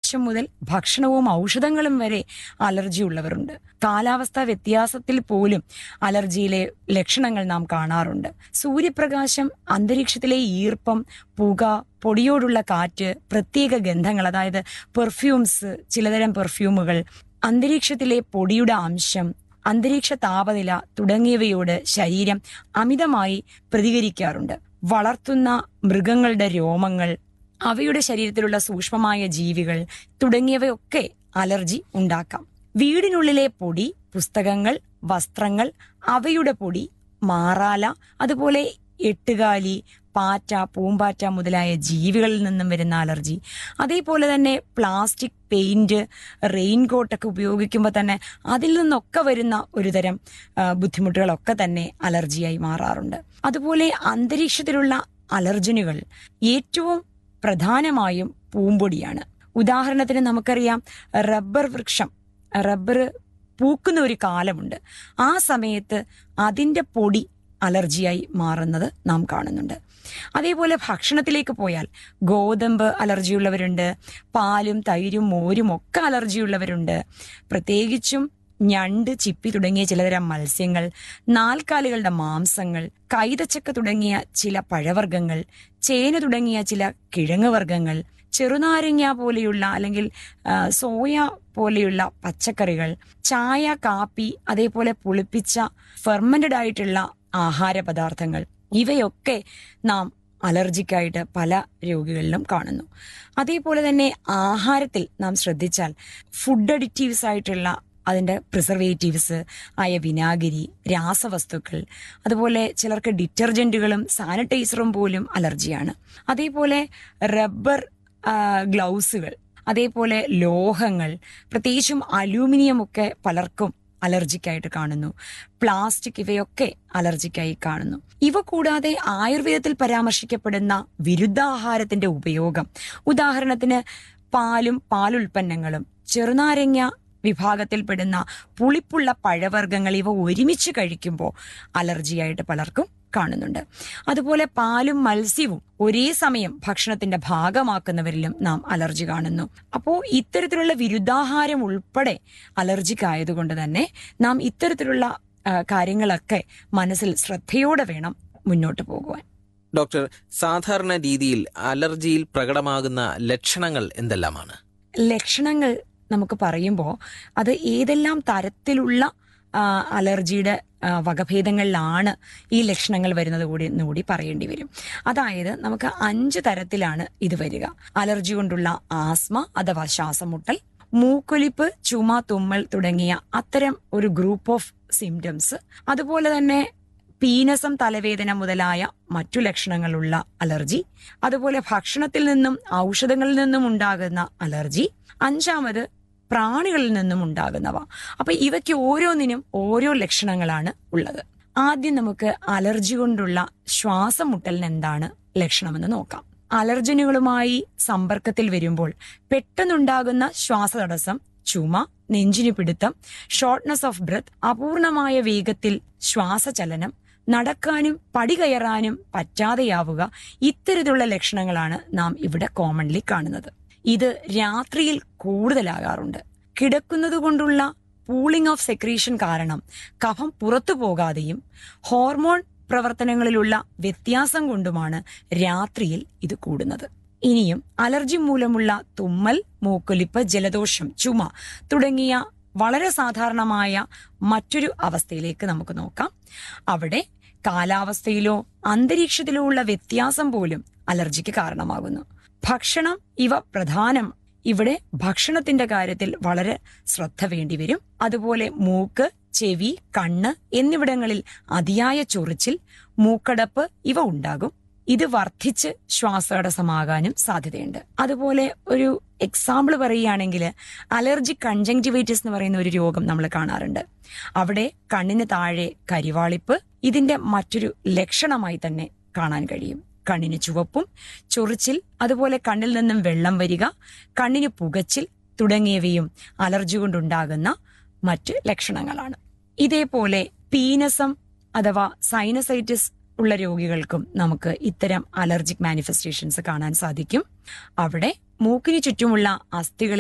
പ്രകാശം മുതൽ ഭക്ഷണവും ഔഷധങ്ങളും വരെ അലർജി ഉള്ളവരുണ്ട് കാലാവസ്ഥാ വ്യത്യാസത്തിൽ പോലും അലർജിയിലെ ലക്ഷണങ്ങൾ നാം കാണാറുണ്ട് സൂര്യപ്രകാശം അന്തരീക്ഷത്തിലെ ഈർപ്പം പുക പൊടിയോടുള്ള കാറ്റ് പ്രത്യേക ഗന്ധങ്ങൾ അതായത് പെർഫ്യൂംസ് ചിലതരം പെർഫ്യൂമുകൾ അന്തരീക്ഷത്തിലെ പൊടിയുടെ അംശം അന്തരീക്ഷ താപനില തുടങ്ങിയവയോട് ശരീരം അമിതമായി പ്രതികരിക്കാറുണ്ട് വളർത്തുന്ന മൃഗങ്ങളുടെ രോമങ്ങൾ അവയുടെ ശരീരത്തിലുള്ള സൂക്ഷ്മമായ ജീവികൾ തുടങ്ങിയവയൊക്കെ അലർജി ഉണ്ടാക്കാം വീടിനുള്ളിലെ പൊടി പുസ്തകങ്ങൾ വസ്ത്രങ്ങൾ അവയുടെ പൊടി മാറാല അതുപോലെ എട്ടുകാലി പാറ്റ പൂമ്പാറ്റ മുതലായ ജീവികളിൽ നിന്നും വരുന്ന അലർജി അതേപോലെ തന്നെ പ്ലാസ്റ്റിക് പെയിന്റ് റെയിൻകോട്ടൊക്കെ ഉപയോഗിക്കുമ്പോൾ തന്നെ അതിൽ നിന്നൊക്കെ വരുന്ന ഒരുതരം ആ, ബുദ്ധിമുട്ടുകളൊക്കെ തന്നെ അലർജിയായി മാറാറുണ്ട് അതുപോലെ അന്തരീക്ഷത്തിലുള്ള അലർജനുകൾ ഏറ്റവും പ്രധാനമായും പൂമ്പൊടിയാണ് ഉദാഹരണത്തിന് നമുക്കറിയാം റബ്ബർ വൃക്ഷം റബ്ബർ പൂക്കുന്ന ഒരു കാലമുണ്ട് ആ സമയത്ത് അതിന്റെ പൊടി അലർജിയായി മാറുന്നത് നാം കാണുന്നുണ്ട് അതേപോലെ ഭക്ഷണത്തിലേക്ക് പോയാൽ ഗോതമ്പ് അലർജിയുള്ളവരുണ്ട് പാലും തൈരും മോരും ഒക്കെ അലർജിയുള്ളവരുണ്ട് പ്രത്യേകിച്ചും ഞണ്ട് ചിപ്പി തുടങ്ങിയ ചിലതരം മത്സ്യങ്ങൾ നാൽക്കാലികളുടെ മാംസങ്ങൾ കൈതച്ചക്ക തുടങ്ങിയ ചില പഴവർഗ്ഗങ്ങൾ ചേന തുടങ്ങിയ ചില കിഴങ്ങ് വർഗ്ഗങ്ങൾ ചെറുനാരങ്ങ പോലെയുള്ള അല്ലെങ്കിൽ ആ, സോയ പോലെയുള്ള പച്ചക്കറികൾ ചായ കാപ്പി അതേപോലെ പുളിപ്പിച്ച ഫെർമെന്റഡ് ആയിട്ടുള്ള ആഹാര പദാർത്ഥങ്ങൾ ഇവയൊക്കെ നാം അലർജിക്കായിട്ട് പല രോഗികളിലും കാണുന്നു അതേപോലെ തന്നെ ആഹാരത്തിൽ നാം ശ്രദ്ധിച്ചാൽ ഫുഡ് അഡിറ്റീവ്സ് ആയിട്ടുള്ള അതിന്റെ പ്രിസർവേറ്റീവ്സ് ആയ വിനാഗിരി രാസവസ്തുക്കൾ അതുപോലെ ചിലർക്ക് ഡിറ്റർജന്റുകളും സാനിറ്റൈസറും പോലും അലർജിയാണ് അതേപോലെ റബ്ബർ ആ, ഗ്ലൗസുകൾ അതേപോലെ ലോഹങ്ങൾ പ്രത്യേകിച്ചും അലൂമിനിയം ഒക്കെ പലർക്കും അലർജിക്കായിട്ട് കാണുന്നു പ്ലാസ്റ്റിക് ഇവയൊക്കെ അലർജിക്കായി കാണുന്നു ഇവ കൂടാതെ ആയുർവേദത്തിൽ പരാമർശിക്കപ്പെടുന്ന വിരുദ്ധാഹാരത്തിന്റെ ഉപയോഗം ഉദാഹരണത്തിന് പാലും പാലുൽപ്പന്നങ്ങളും ചെറുനാരങ്ങ വിഭാഗത്തിൽപ്പെടുന്ന പുളിപ്പുള്ള പഴവർഗ്ഗങ്ങൾ ഇവ ഒരുമിച്ച് കഴിക്കുമ്പോൾ അലർജിയായിട്ട് പലർക്കും കാണുന്നുണ്ട് അതുപോലെ പാലും മത്സ്യവും ഒരേ സമയം ഭക്ഷണത്തിന്റെ ഭാഗമാക്കുന്നവരിലും നാം അലർജി കാണുന്നു അപ്പോൾ ഇത്തരത്തിലുള്ള വിരുദ്ധാഹാരം ഉൾപ്പെടെ അലർജിക്കായതുകൊണ്ട് തന്നെ നാം ഇത്തരത്തിലുള്ള ആ, കാര്യങ്ങളൊക്കെ മനസ്സിൽ ശ്രദ്ധയോടെ വേണം മുന്നോട്ട് പോകുവാൻ ഡോക്ടർ സാധാരണ രീതിയിൽ അലർജിയിൽ പ്രകടമാകുന്ന ലക്ഷണങ്ങൾ എന്തെല്ലാമാണ് ലക്ഷണങ്ങൾ നമുക്ക് പറയുമ്പോൾ അത് ഏതെല്ലാം തരത്തിലുള്ള ആ, അലർജിയുടെ ആ, വകഭേദങ്ങളിലാണ് ഈ ലക്ഷണങ്ങൾ വരുന്നത് കൂടി എന്നുകൂടി പറയേണ്ടി വരും അതായത് നമുക്ക് അഞ്ച് തരത്തിലാണ് ഇത് വരിക അലർജി കൊണ്ടുള്ള ആസ്മ അഥവാ ശ്വാസമുട്ടൽ മൂക്കൊലിപ്പ് ചുമ തുമ്മൽ തുടങ്ങിയ അത്തരം ഒരു ഗ്രൂപ്പ് ഓഫ് സിംറ്റംസ് അതുപോലെ തന്നെ പീനസം തലവേദന മുതലായ മറ്റു ലക്ഷണങ്ങളുള്ള അലർജി അതുപോലെ ഭക്ഷണത്തിൽ നിന്നും ഔഷധങ്ങളിൽ നിന്നും ഉണ്ടാകുന്ന അലർജി അഞ്ചാമത് പ്രാണികളിൽ നിന്നും ഉണ്ടാകുന്നവ അപ്പൊ ഇവയ്ക്ക് ഓരോന്നിനും ഓരോ ലക്ഷണങ്ങളാണ് ഉള്ളത് ആദ്യം നമുക്ക് അലർജി കൊണ്ടുള്ള ശ്വാസം മുട്ടലിന് എന്താണ് ലക്ഷണമെന്ന് നോക്കാം അലർജനുകളുമായി സമ്പർക്കത്തിൽ വരുമ്പോൾ പെട്ടെന്നുണ്ടാകുന്ന ശ്വാസതടസ്സം ചുമ നെഞ്ചിന് പിടുത്തം ഷോർട്ട്നെസ് ഓഫ് ബ്രത്ത് അപൂർണമായ വേഗത്തിൽ ശ്വാസചലനം നടക്കാനും പടി കയറാനും പറ്റാതെയാവുക ഇത്തരത്തിലുള്ള ലക്ഷണങ്ങളാണ് നാം ഇവിടെ കോമൺലി കാണുന്നത് ഇത് രാത്രിയിൽ കൂടുതലാകാറുണ്ട് കിടക്കുന്നത് കൊണ്ടുള്ള പൂളിംഗ് ഓഫ് സെക്രീഷൻ കാരണം കഫം പുറത്തു പോകാതെയും ഹോർമോൺ പ്രവർത്തനങ്ങളിലുള്ള വ്യത്യാസം കൊണ്ടുമാണ് രാത്രിയിൽ ഇത് കൂടുന്നത് ഇനിയും അലർജി മൂലമുള്ള തുമ്മൽ മൂക്കൊലിപ്പ് ജലദോഷം ചുമ തുടങ്ങിയ വളരെ സാധാരണമായ മറ്റൊരു അവസ്ഥയിലേക്ക് നമുക്ക് നോക്കാം അവിടെ കാലാവസ്ഥയിലോ അന്തരീക്ഷത്തിലോ ഉള്ള വ്യത്യാസം പോലും അലർജിക്ക് കാരണമാകുന്നു ഭക്ഷണം ഇവ പ്രധാനം ഇവിടെ ഭക്ഷണത്തിന്റെ കാര്യത്തിൽ വളരെ ശ്രദ്ധ വേണ്ടിവരും അതുപോലെ മൂക്ക് ചെവി കണ്ണ് എന്നിവിടങ്ങളിൽ അതിയായ ചൊറിച്ചിൽ മൂക്കടപ്പ് ഇവ ഉണ്ടാകും ഇത് വർദ്ധിച്ച് ശ്വാസതടസ്സമാകാനും സാധ്യതയുണ്ട് അതുപോലെ ഒരു എക്സാമ്പിൾ പറയുകയാണെങ്കിൽ അലർജി കൺജങ്ടിവൈറ്റിസ് എന്ന് പറയുന്ന ഒരു രോഗം നമ്മൾ കാണാറുണ്ട് അവിടെ കണ്ണിന് താഴെ കരിവാളിപ്പ് ഇതിന്റെ മറ്റൊരു ലക്ഷണമായി തന്നെ കാണാൻ കഴിയും കണ്ണിന് ചുവപ്പും ചൊറിച്ചിൽ അതുപോലെ കണ്ണിൽ നിന്നും വെള്ളം വരിക കണ്ണിന് പുകച്ചിൽ തുടങ്ങിയവയും അലർജി കൊണ്ടുണ്ടാകുന്ന മറ്റ് ലക്ഷണങ്ങളാണ് ഇതേപോലെ പീനസം അഥവാ സൈനസൈറ്റിസ് ഉള്ള രോഗികൾക്കും നമുക്ക് ഇത്തരം അലർജിക് മാനിഫെസ്റ്റേഷൻസ് കാണാൻ സാധിക്കും അവിടെ മൂക്കിന് ചുറ്റുമുള്ള അസ്ഥികളിൽ